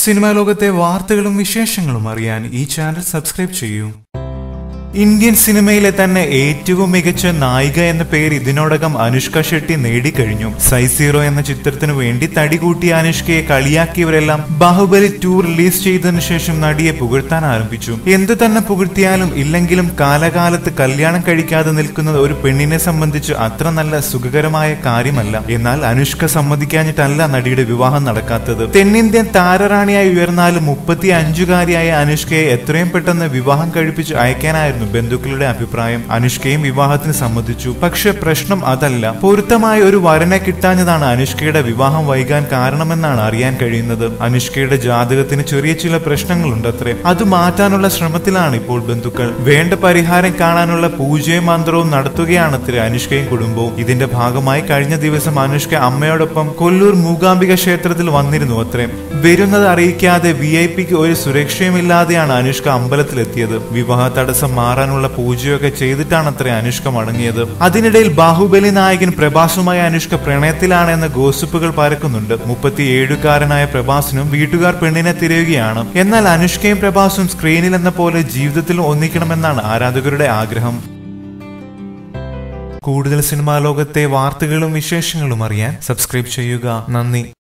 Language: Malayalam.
സിനിമാ ലോകത്തെ വാർത്തകളും വിശേഷങ്ങളും അറിയാൻ ഈ ചാനൽ സബ്സ്ക്രൈബ് ചെയ്യൂ ഇന്ത്യൻ സിനിമയിലെ തന്നെ ഏറ്റവും മികച്ച നായിക എന്ന പേര് ഇതിനോടകം അനുഷ്ക ഷെട്ടി നേടിക്കഴിഞ്ഞു സൈ സീറോ എന്ന ചിത്രത്തിനു വേണ്ടി തടികൂട്ടിയ അനുഷ്കയെ കളിയാക്കിയവരെല്ലാം ബാഹുബലി ടു റിലീസ് ചെയ്തതിനു ശേഷം നടിയെ പുകഴ്ത്താൻ ആരംഭിച്ചു എന്തു തന്നെ പുകഴ്ത്തിയാലും ഇല്ലെങ്കിലും കാലകാലത്ത് കല്യാണം കഴിക്കാതെ നിൽക്കുന്നത് ഒരു പെണ്ണിനെ സംബന്ധിച്ച് അത്ര നല്ല സുഖകരമായ കാര്യമല്ല എന്നാൽ അനുഷ്ക സമ്മതിക്കാഞ്ഞിട്ടല്ല നടിയുടെ വിവാഹം നടക്കാത്തത് തെന്നിന്ത്യൻ താരറാണിയായി ഉയർന്നാലും മുപ്പത്തി അഞ്ചുകാരിയായ അനുഷ്കയെ എത്രയും പെട്ടെന്ന് വിവാഹം കഴിപ്പിച്ച് അയക്കാനായിരുന്നു ബന്ധുക്കളുടെ അഭിപ്രായം അനുഷ്കയും വിവാഹത്തിന് സമ്മതിച്ചു പക്ഷെ പ്രശ്നം അതല്ല പൊരുത്തമായ ഒരു വരനെ കിട്ടാഞ്ഞതാണ് അനുഷ്കയുടെ വിവാഹം വൈകാൻ കാരണമെന്നാണ് അറിയാൻ കഴിയുന്നത് അനുഷ്കയുടെ ജാതകത്തിന് ചെറിയ ചില പ്രശ്നങ്ങളുണ്ടത്രേ അത് മാറ്റാനുള്ള ശ്രമത്തിലാണ് ഇപ്പോൾ ബന്ധുക്കൾ വേണ്ട പരിഹാരം കാണാനുള്ള പൂജയും മന്ത്രവും നടത്തുകയാണത്രേ അനുഷ്കയും കുടുംബവും ഇതിന്റെ ഭാഗമായി കഴിഞ്ഞ ദിവസം അനുഷ്ക അമ്മയോടൊപ്പം കൊല്ലൂർ മൂകാംബിക ക്ഷേത്രത്തിൽ വന്നിരുന്നു അത്രേ വരുന്നത് അറിയിക്കാതെ വി ഐ പിക്ക് ഒരു സുരക്ഷയുമില്ലാതെയാണ് അനുഷ്ക അമ്പലത്തിലെത്തിയത് വിവാഹ തടസ്സം മാറാനുള്ള പൂജയൊക്കെ ചെയ്തിട്ടാണ് അത്ര അനുഷ്ക മടങ്ങിയത് അതിനിടയിൽ ബാഹുബലി നായകൻ പ്രഭാസുമായി അനുഷ്ക പ്രണയത്തിലാണെന്ന ഗോസിപ്പുകൾ പരക്കുന്നുണ്ട് മുപ്പത്തിയേഴുകാരനായ പ്രഭാസിനും വീട്ടുകാർ പെണ്ണിനെ തിരയുകയാണ് എന്നാൽ അനുഷ്കയും പ്രഭാസും സ്ക്രീനിൽ എന്ന പോലെ ജീവിതത്തിൽ ഒന്നിക്കണമെന്നാണ് ആരാധകരുടെ ആഗ്രഹം കൂടുതൽ സിനിമാ ലോകത്തെ വാർത്തകളും വിശേഷങ്ങളും അറിയാൻ സബ്സ്ക്രൈബ് ചെയ്യുക നന്ദി